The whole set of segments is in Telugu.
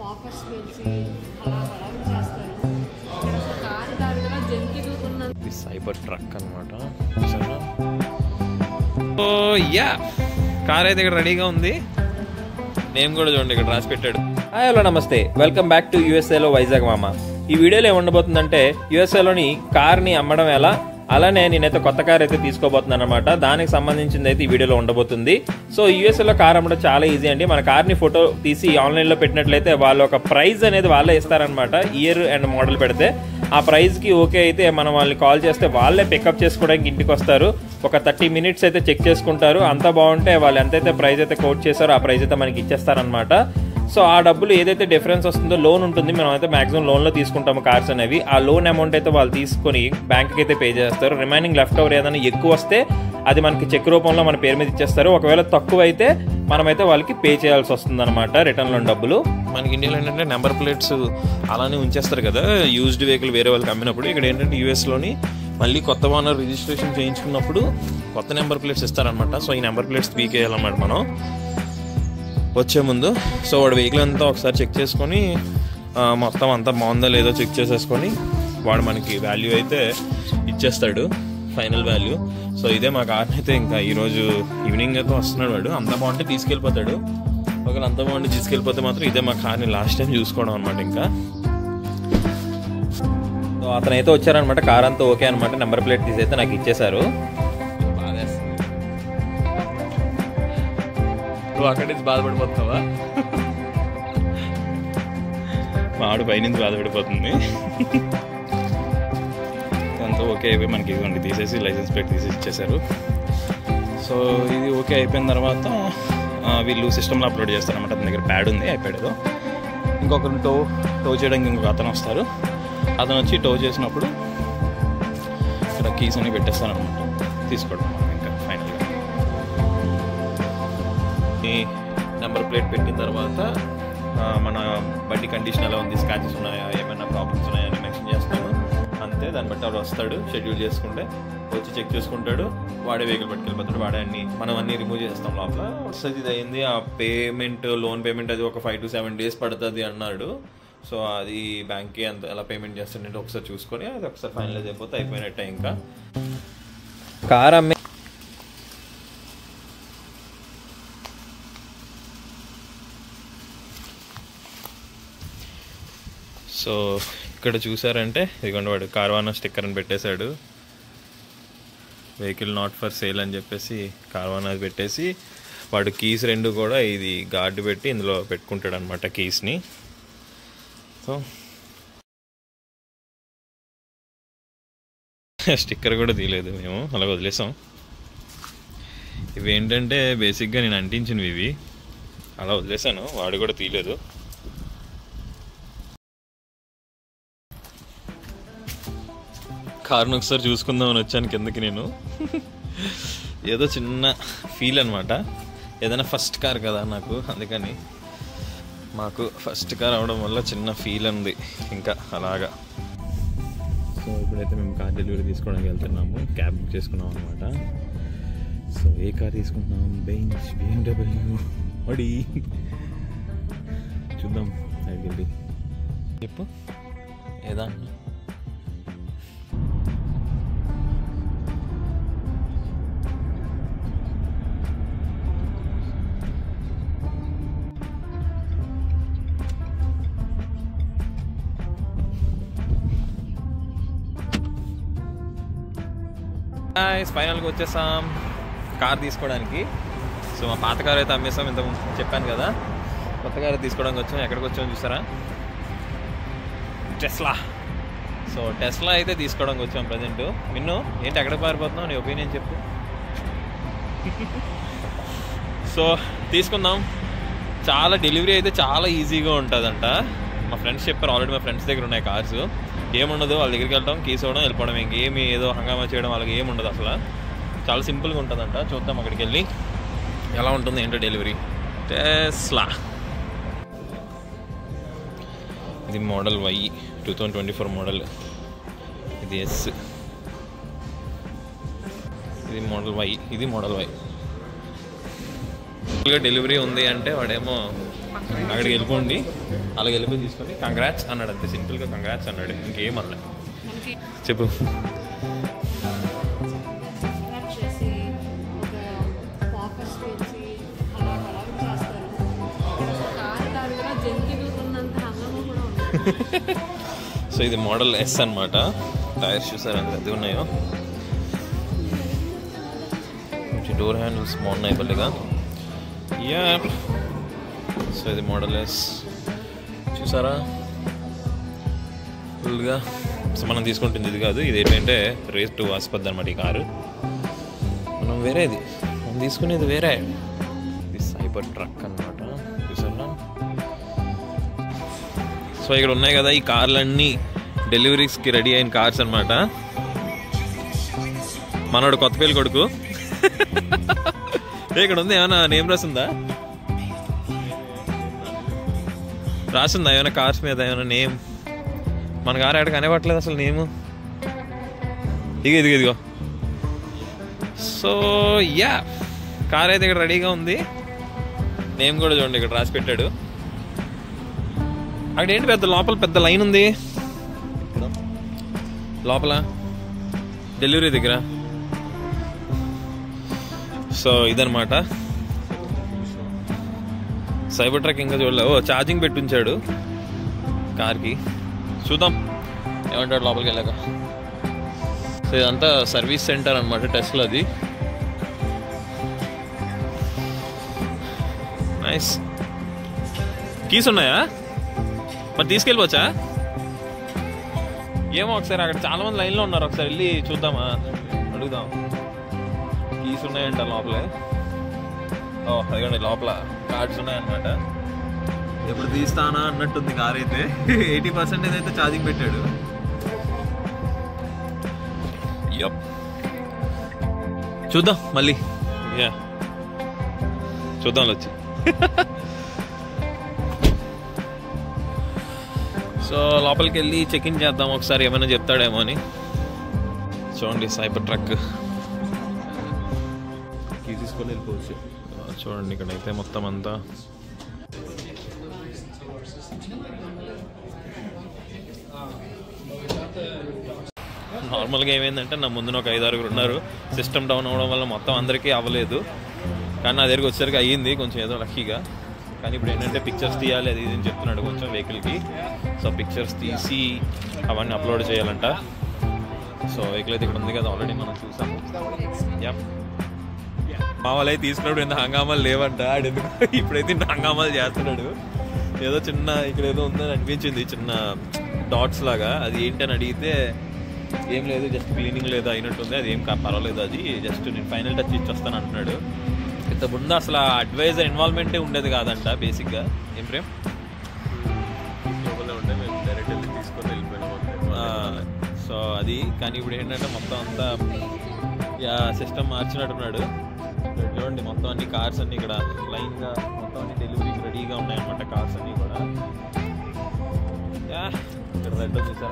ఆఫర్స్ పిలిచి అలా అలా చేస్తారు ఇక్కడ అసలు కారు కాదు కదా జంతువులు ఉన్న ఇది సైబర్ ట్రక్ అనమాట ఓ యా కార్ అయితే ఇక్కడ రెడీగా ఉంది నేమ్ కూడా చూడండి ఇక్కడ రాసి పెట్టాడు హాయ్ హలో నమస్తే వెల్కమ్ బ్యాక్ టు యూఎస్ఏలో వైజాగ్ మామ ఈ వీడియోలో ఏముండబోతుందంటే యూఎస్ఏలోని కార్ని అమ్మడం ఎలా అలానే నేనైతే కొత్త కార్ అయితే తీసుకోబోతున్నాను అనమాట దానికి సంబంధించింది అయితే ఈ వీడియోలో ఉండబోతుంది సో యూఎస్ఏలో కార్ అమ్మడం చాలా ఈజీ అండి మన కార్ని ఫోటో తీసి ఆన్లైన్లో పెట్టినట్లయితే వాళ్ళు ఒక ప్రైజ్ అనేది వాళ్ళే ఇస్తారనమాట ఇయర్ అండ్ మోడల్ పెడితే ఆ ప్రైస్కి ఓకే అయితే మనం వాళ్ళని కాల్ చేస్తే వాళ్ళే పికప్ చేసుకోవడానికి ఇంటికి వస్తారు ఒక థర్టీ మినిట్స్ అయితే చెక్ చేసుకుంటారు అంతా బాగుంటే వాళ్ళు ఎంతైతే ప్రైస్ అయితే కోట్ చేస్తారో ఆ ప్రైస్ అయితే మనకి ఇచ్చేస్తారనమాట సో ఆ డబ్బులు ఏదైతే డిఫరెన్స్ వస్తుందో లోన్ ఉంటుంది మనం అయితే మాక్సిమం లోన్లో తీసుకుంటాము కార్స్ అనేవి ఆ లోన్ అమౌంట్ అయితే వాళ్ళు తీసుకొని బ్యాంక్కి అయితే పే చేస్తారు రిమైనింగ్ లెఫ్ట్ ఓవర్ ఏదైనా ఎక్కువ వస్తే అది మనకి చెక్ రూపంలో మన పేరు మీద ఇచ్చేస్తారు ఒకవేళ తక్కువ అయితే మనమైతే వాళ్ళకి పే చేయాల్సి వస్తుంది అనమాట రిటర్న్లో డబ్బులు మనకి ఇండియాలో ఏంటంటే నెంబర్ ప్లేట్స్ అలానే ఉంచేస్తారు కదా యూజ్డ్ వెహికల్ వేరే వాళ్ళకి అమ్మినప్పుడు ఇక్కడ ఏంటంటే యూఎస్లోని మళ్ళీ కొత్త ఓనర్ రిజిస్ట్రేషన్ చేయించుకున్నప్పుడు కొత్త నెంబర్ ప్లేట్స్ ఇస్తారనమాట సో ఈ నెంబర్ ప్లేట్స్ పీకేయాలన్నమాట మనం వచ్చే ముందు సో వాడు వెహికల్ అంతా ఒకసారి చెక్ చేసుకొని ఆ, మొత్తం అంతా బాగుందా లేదో చెక్ చేసేసుకొని వాడు మనకి వాల్యూ అయితే ఇచ్చేస్తాడు ఫైనల్ వాల్యూ సో ఇదే మా కార్ని అయితే ఇంకా ఈరోజు ఈవినింగ్ అయితే వస్తున్నాడు వాడు అంత బాగుంటే తీసుకెళ్ళిపోతాడు ఒకవేళ అంత బాగుంటే తీసుకెళ్ళిపోతే మాత్రం ఇదే మా కార్ని లాస్ట్ టైం చూసుకోవడం అనమాట ఇంకా సో అతనైతే వచ్చారనమాట కార్ అంతా ఓకే అనమాట నెంబర్ ప్లేట్ తీసి అయితే నాకు ఇచ్చేశారు నువ్వు అక్కడి నుంచి బాధపడిపోతున్నావా మా ఆవిడ పైనుంచి బాధపడిపోతుంది అంతా ఓకే అయిపోయి మనకి ఇదిగోండి తీసేసి లైసెన్స్ ప్లేట్ తీసేసి ఇచ్చేశారు సో ఇది ఓకే అయిపోయిన తర్వాత ఆ, వీళ్ళు సిస్టంలో అప్లోడ్ చేస్తారనమాట అతని దగ్గర ప్యాడ్ ఉంది ఐప్యాడ్ ఏదో ఇంకొకరిని టో టో చేయడానికి ఇంకొక అతను వస్తారు అతను వచ్చి టో చేసినప్పుడు ఇక్కడ కీస్ అన్ని పెట్టేస్తారనమాట తీసుకోవడం మనం ఇంకా ఫైనల్గా ఈ నెంబర్ ప్లేట్ పెట్టిన తర్వాత ఆ, మన బండి కండిషన్ ఎలా ఉంది స్క్రాచెస్ ఉన్నాయా ఏమైనా ప్రాబ్లమ్స్ ఉన్నాయా అని మెన్షన్ చేస్తాము అంతే దాన్ని బట్టి వాడు వస్తాడు షెడ్యూల్ చేసుకుంటే వచ్చి చెక్ చేసుకుంటాడు వాడే వెహికల్ పట్టుకెళ్ళిపోతాడు వాడే అన్ని మనం అన్ని రిమూవ్ చేస్తాం లోపల వస్తుంది ఇది అయింది ఆ పేమెంట్ లోన్ పేమెంట్ అది ఒక ఫైవ్ టు సెవెన్ డేస్ పడుతుంది అన్నాడు సో అది బ్యాంక్కి అంత ఎలా పేమెంట్ చేస్తుంటే ఒకసారి చూసుకొని అది ఒకసారి ఫైనలైజ్ అయిపోతే అయిపోయినట్టే ఇంకా కార్ అమ్మే సో ఇక్కడ చూసారంటే ఇదిగోండి వాడు కార్వానా స్టిక్కర్ అని పెట్టేశాడు వెహికల్ నాట్ ఫర్ సేల్ అని చెప్పేసి కార్వానా పెట్టేసి వాడు కీస్ రెండు కూడా ఇది గార్డు పెట్టి ఇందులో పెట్టుకుంటాడు అనమాట కీస్ని సో స్టిక్కర్ కూడా తీయలేదు మేము అలా వదిలేసాం ఇవి ఏంటంటే బేసిక్గా నేను అంటించినవి ఇవి అలా వదిలేసాను వాడు కూడా తీయలేదు కార్ను ఒకసారి చూసుకుందామని వచ్చాను కిందకి నేను ఏదో చిన్న ఫీల్ అనమాట ఏదైనా ఫస్ట్ కార్ కదా నాకు అందుకని మాకు ఫస్ట్ కార్ అవడం వల్ల చిన్న ఫీల్ ఉంది ఇంకా అలాగా సో ఇప్పుడైతే మేము కార్ డెలివరీ తీసుకోవడానికి వెళ్తున్నాము క్యాబ్ బుక్ చేసుకున్నాం అనమాట సో ఏ కార్ తీసుకుంటున్నాం బెంచ్ బిఎండబ్ల్యూ అడి చూద్దాం అక్కడికి వెళ్ళి చెప్పు ఏదా ఫైనల్గా వచ్చేసాం కార్ తీసుకోవడానికి సో మా పాత కార్ అయితే అమ్మేసాం ఇంత చెప్పాను కదా కొత్త కార్ తీసుకోవడానికి వచ్చాం ఎక్కడికి వచ్చాం చూసారా టెస్లా సో టెస్లా అయితే తీసుకోవడానికి వచ్చాం ప్రజెంట్ మిన్ను ఏంటి ఎక్కడికి పారిపోతున్నావు నీ ఒపీనియన్ చెప్పు సో తీసుకుందాం చాలా డెలివరీ అయితే చాలా ఈజీగా ఉంటుందంట మా ఫ్రెండ్స్ చెప్పారు ఆల్రెడీ మా ఫ్రెండ్స్ దగ్గర ఉన్నాయి కార్స్ ఏముండదు వాళ్ళ దగ్గరికి వెళ్తాం కీస్ ఇవ్వడం వెళ్ళిపోవడం ఇంకేమి ఏదో హంగామా చేయడం వాళ్ళకి ఏమి ఉండదు అసలు చాలా సింపుల్గా ఉంటుందంట చూద్దాం అక్కడికి వెళ్ళి ఎలా ఉంటుంది ఏంటో డెలివరీ టెస్లా ఇది model Y two thousand twenty four model ఇది ఎస్ ఇది మోడల్ వై ఇది మోడల్ వై డెలివరీ ఉంది అంటే వాడేమో అక్కడికి వెళ్ళిపోండి అలాగే వెళ్ళిపోయి తీసుకొని కంగ్రాట్స్ అన్నాడు అంతే సింపుల్గా కంగ్రాట్స్ అన్నాడు ఇంకేం అనలే మనకి చెప్పు కట్ చేసి ఒక ఫోకస్ వేసి అలా అలా చేస్తారు ఇక్కడ ఒక కారు దారిగా జంకి దూకున్నంత హంగము కూడా ఉంది సో ఇది మోడల్ ఎస్ అన్నమాట టైర్స్ చూసారు ఎంత పెద్దగా ఉన్నాయో డోర్ హ్యాండిల్స్ బాగున్నాయి బల్లిగా యా సో ఇది మోడల్ ఎస్ చూసారా ఫుల్గా సో మనం తీసుకుంటుంది ఇది కాదు ఇది ఏంటంటే రేస్ టు ఆస్పత్రి అనమాట ఈ కారు మనం వేరేది మనం తీసుకునేది వేరే ఇది సైబర్ ట్రక్ అనమాట చూసారా సో ఇక్కడ ఉన్నాయి కదా ఈ కార్లన్నీ డెలివరీస్కి రెడీ అయిన కార్స్ అనమాట మనోడు కొత్తపల్లి కొడుకు ఏ, ఇక్కడ ఉంది ఏమైనా నేమ్ రాసిందా రాసిందా ఏమైనా కార్స్ మీద ఏమైనా నేమ్ మన కారు ఎక్కడ కనబట్టలేదు అసలు నేము ఇదిగో ఇదిగో ఇదిగో సో యా కార్ అయితే ఇక్కడ రెడీగా ఉంది నేమ్ కూడా చూడండి ఇక్కడ రాసి పెట్టాడు అక్కడ ఏంటి పెద్ద లోపల పెద్ద లైన్ ఉంది లోపల డెలివరీ దగ్గర సో ఇదనమాట సైబర్ ట్రక్ ఇంకా చూడలే ఓ ఛార్జింగ్ పెట్టి ఉంచాడు కార్కి చూద్దాం ఏమంటాడు లోపలికి వెళ్ళాక సో ఇదంతా సర్వీస్ సెంటర్ అనమాట టెస్ట్లో అది నైస్ కీస్ ఉన్నాయా మరి తీసుకెళ్ళిపోవచ్చా ఏమో ఒకసారి అక్కడ చాలా మంది లైన్లో ఉన్నారు ఒకసారి వెళ్ళి చూద్దామా అడుగుదాం కీస్ ఉన్నాయంట లోపలే ఓ అదిగోండి లోపల కార్డ్స్ ఉన్నాయన్నమాట ఎప్పుడు తీస్తానా అన్నట్టుంది కార్ అయితే ఎయిటీ పర్సెంటేజ్ అయితే ఛార్జింగ్ పెట్టాడు యప్ చూద్దాం మళ్ళీ యా చూద్దాం వచ్చి సో లోపలికి వెళ్ళి చెక్ ఇన్ చేద్దాం ఒకసారి ఏమైనా చెప్తాడేమో అని చూడండి సైబర్ ట్రక్ కీ తీసుకొని వెళ్ళిపోవచ్చు ఆ, చూడండి ఇక్కడైతే మొత్తం అంతా నార్మల్గా ఏమైందంటే నా ముందున ఒక ఐదు ఆరుగురు ఉన్నారు సిస్టమ్ డౌన్ అవ్వడం వల్ల మొత్తం అందరికీ అవ్వలేదు కానీ నా దగ్గరికి వచ్చేసరికి అయ్యింది కొంచెం ఏదో లక్కీగా కానీ ఇప్పుడు ఏంటంటే పిక్చర్స్ తీయాలి అది ఇది అని చెప్తున్నాడు కొంచెం వెహికల్కి సో పిక్చర్స్ తీసి అవన్నీ అప్లోడ్ చేయాలంట సో వెహికల్ అయితే ఇక్కడ ఉంది కదా ఆల్రెడీ మనం చూసాము యప్ మా వాళ్ళైతే తీసుకున్నప్పుడు ఎంత హంగామాలు లేవంట ఆడు ఎందుకు ఇప్పుడైతే ఇన్ని హంగామాలు చేస్తున్నాడు ఏదో చిన్న ఇక్కడ ఏదో ఉందని అనిపించింది చిన్న డాట్స్ లాగా అది ఏంటని అడిగితే ఏం లేదు జస్ట్ క్లీనింగ్ లేదు అయినట్టుంది అది ఏం కా- పర్వాలేదు అది జస్ట్ నేను ఫైనల్ టచ్ ఇచ్చొస్తాను అంటున్నాడు ఇంత ముందు అసలు అడ్వైజర్ ఇన్వాల్వ్మెంటే ఉండేది కాదంట బేసిక్గా ఏం ప్రేమ్ ఉంటే మేము డైరెక్ట్ వెళ్ళి తీసుకొని వెళ్ళిపోయినాం సో అది కానీ ఇప్పుడు ఏంటంటే మొత్తం అంతా యా సిస్టమ్ మార్చినట్టున్నాడు ఇక్కడ చూడండి మొత్తం అన్ని కార్స్ అన్ని ఇక్కడ లైన్గా మొత్తం అన్ని డెలివరీకి రెడీగా ఉన్నాయన్నమాట కార్స్ అన్ని కూడా యా ఇక్కడ రెడ్ చూసారా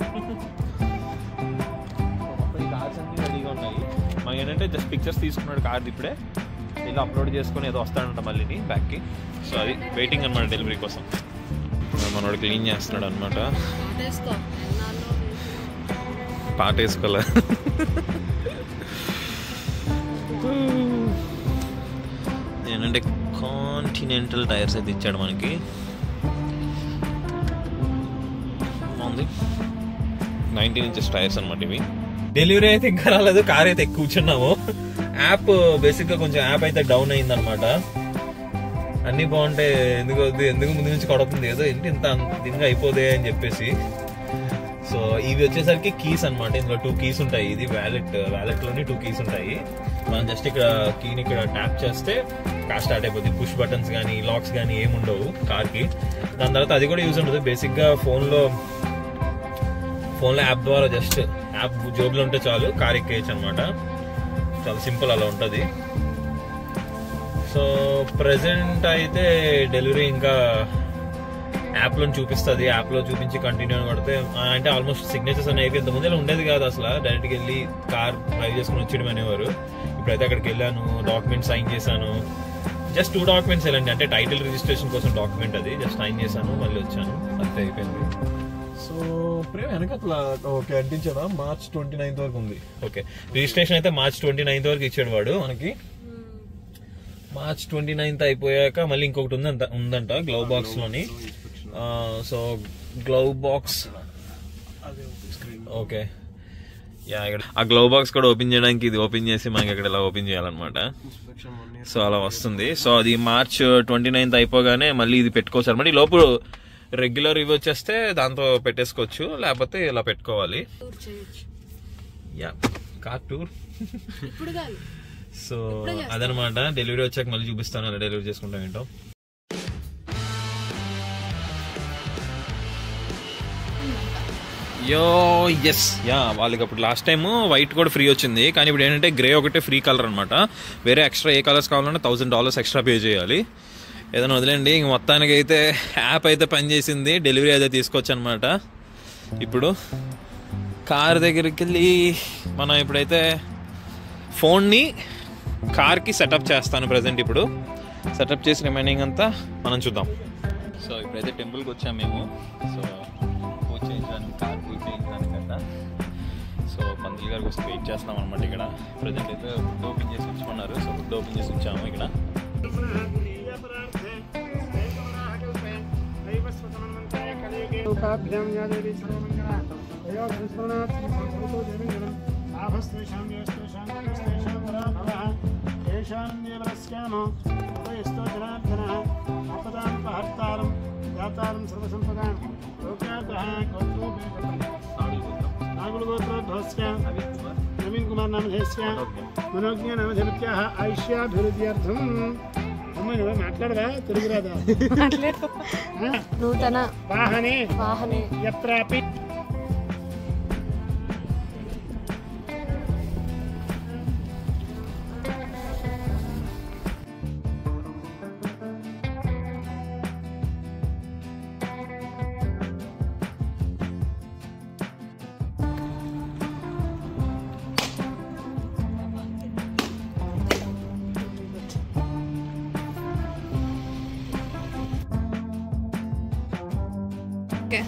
మొత్తం ఈ కార్స్ అన్ని రెడీగా ఉన్నాయి మాకు ఏంటంటే జస్ట్ పిక్చర్స్ తీసుకున్నాడు కార్ది ఇప్పుడే ఇలా అప్లోడ్ చేసుకొని ఏదో వస్తాడంట మళ్ళీ బ్యాక్కి సో అది వెయిటింగ్ అనమాట డెలివరీ కోసం మనోడు క్లీన్ చేస్తున్నాడు అనమాట ఆటేస్తా ఎన్నాళ్ళు పాట వేసుకోలే ఏంటంటే కాంటినెంటల్ టైర్స్ అయితే ఇచ్చాడు మనకి బాగుంది నైన్టీన్ ఇంచెస్ టైర్స్ అనమాట ఇవి డెలివరీ అయితే ఇంకా రాలేదు కార్ అయితే ఎక్కువ కూర్చున్నాము యాప్ బేసిక్గా కొంచెం యాప్ అయితే డౌన్ అయింది అనమాట అన్నీ బాగుంటే ఎందుకు వద్దు ఎందుకు ముందు నుంచి కొడుతుంది ఏదో ఏంటి ఇంత దీనిగా అయిపోదే అని చెప్పేసి సో ఇవి వచ్చేసరికి కీస్ అన్నమాట ఇందులో టూ కీస్ ఉంటాయి ఇది వ్యాలెట్ వ్యాలెట్ లోని టూ కీస్ ఉంటాయి మనం జస్ట్ ఇక్కడ కీని ఇక్కడ ట్యాప్ చేస్తే కార్ స్టార్ట్ అయిపోతుంది పుష్ బటన్స్ కానీ లాక్స్ కానీ ఏమి ఉండవు కార్ కి దాని తర్వాత అది కూడా యూజ్ ఉంటుంది బేసిక్ గా ఫోన్ లో ఫోన్ లో యాప్ ద్వారా జస్ట్ యాప్ జోబులో ఉంటే చాలు కార్ ఎక్కేయచ్చు అనమాట చాలా సింపుల్ అలా ఉంటుంది సో ప్రజెంట్ అయితే డెలివరీ ఇంకా యాప్ లో చూపిస్తుంది యాప్ లో చూపించి కంటిన్యూ కొడితే ఆ, అంటే ఆల్మోస్ట్ సిగ్నేచర్స్ అనేవి అయిపోయి ఇంత ముందు ఇలా ఉండేది కాదు అసలు డైరెక్ట్గా వెళ్ళి కార్ డ్రైవ్ చేసుకుని వచ్చేయడం అనేవారు ఇప్పుడైతే అక్కడికి వెళ్ళాను డాక్యుమెంట్ సైన్ చేశాను జస్ట్ టూ డాక్యుమెంట్స్ వెళ్ళండి అంటే టైటిల్ రిజిస్ట్రేషన్ కోసం డాక్యుమెంట్ అది జస్ట్ సైన్ చేశాను మళ్ళీ వచ్చాను అంతే అయిపోయింది సో ప్రేమ వెనకట్ల ఓకే అంటించాడా మార్చ్ ట్వంటీ నైన్త్ వరకు ఉంది ఓకే రిజిస్ట్రేషన్ అయితే మార్చ్ ట్వంటీ నైన్త్ వరకు ఇచ్చాడు వాడు మనకి మార్చ్ ట్వంటీ నైన్త్ అయిపోయాక మళ్ళీ ఇంకొకటి ఉందంట ఉందంట గ్లౌ బాక్స్ లోని so glove box okay yeah ఇక్కడ ఆ గ్లౌ బాక్స్ కూడా ఓపెన్ చేయడానికి ఇది ఓపెన్ చేసి మనకి ఇక్కడ ఇలా ఓపెన్ చేయాలన్నమాట సో అలా వస్తుంది సో అది మార్చ్ ట్వంటీ నైన్త్ అయిపోగానే మళ్ళీ ఇది పెట్టుకోవచ్చు అనమాట ఈ లోపు రెగ్యులర్ ఇవి వచ్చేస్తే దాంతో పెట్టేసుకోవచ్చు లేకపోతే ఇలా పెట్టుకోవాలి టూర్ చేయొచ్చు యా కార్ టూర్ ఇప్పుడు కాదు సో అదనమాట డెలివరీ వచ్చాక మళ్ళీ చూపిస్తాను అలా డెలివరీ చేసుకుంటాం ఏంటో యో ఎస్ యా వాళ్ళకి అప్పుడు లాస్ట్ టైం వైట్ కూడా ఫ్రీ వచ్చింది కానీ ఇప్పుడు ఏంటంటే గ్రే ఒకటే ఫ్రీ కలర్ అనమాట వేరే ఎక్స్ట్రా ఏ కలర్స్ కావాలన్నా థౌసండ్ డాలర్స్ ఎక్స్ట్రా పే చేయాలి ఏదైనా వదిలేండి ఇంక మొత్తానికి అయితే యాప్ అయితే పనిచేసింది డెలివరీ అయితే తీసుకొచ్చు అనమాట ఇప్పుడు కార్ దగ్గరికి వెళ్ళి మనం ఇప్పుడైతే ఫోన్ని కార్కి సెటప్ చేస్తాను ప్రజెంట్ ఇప్పుడు సెటప్ చేసి రిమైనింగ్ అంతా మనం చూద్దాం సో ఇప్పుడైతే టెంపుల్కి వచ్చాము మేము సో పూజ చేయించడానికి కార్ పూజ చేయించడానికి అంట సో పంతులు గారి కోసం వెయిట్ చేస్తాం అనమాట ఇక్కడ ప్రజెంట్ అయితే ఫుడ్ ఓపెన్ చేసి ఉంచుకున్నారు సో ఫుడ్ ఓపెన్ చేసి ఉంచాము ఇక్కడ लोकाभ्यां या देवी सर्वमङ्गला तयोः संस्मरणात् संस्कृतो देवीजनं लाभस्तेषां येष्तेषां तस्तेषां पराभवः येषां देवरस्यामो उभयस्तो जनार्दनः आपदां पहर्तारं दातारं सर्वसम्पदां लोकाभ्यः नागुलगोत्रोद्भवस्य नवीन कुमार नामधेयस्य మనోజ్ఞ నామధేయత్యాः ఆయుష్యాభివృద్ధ్యర్థం అమ్మ నువ్వు మాట్లాడదా తెలుగు రాదా ఆ? నూతన వాహనే వాహనే యత్రాపి ఓకే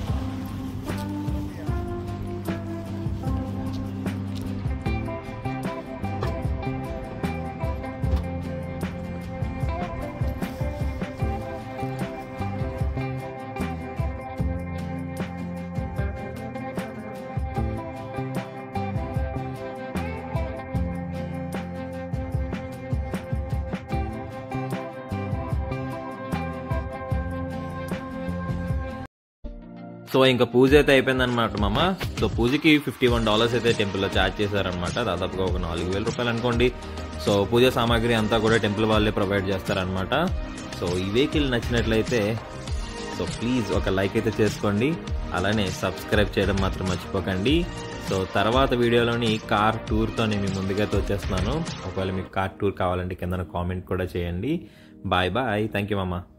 సో ఇంకా పూజ అయితే అయిపోయింది అనమాట మామ సో పూజకి ఫిఫ్టీ వన్ డాలర్స్ అయితే టెంపుల్లో ఛార్జ్ చేశారనమాట దాదాపుగా ఒక నాలుగు వేల రూపాయలు అనుకోండి సో పూజ సామాగ్రి అంతా కూడా టెంపుల్ వాళ్ళే ప్రొవైడ్ చేస్తారనమాట సో ఈ వెహికల్ నచ్చినట్లయితే సో ప్లీజ్ ఒక లైక్ అయితే చేసుకోండి అలానే సబ్స్క్రైబ్ చేయడం మాత్రం మర్చిపోకండి సో తర్వాత వీడియోలోని కార్ టూర్తో నేను మీ ముందుకైతే వచ్చేస్తున్నాను ఒకవేళ మీకు కార్ టూర్ కావాలంటే కింద కామెంట్ కూడా చేయండి బాయ్ బాయ్ థ్యాంక్ యూ మామ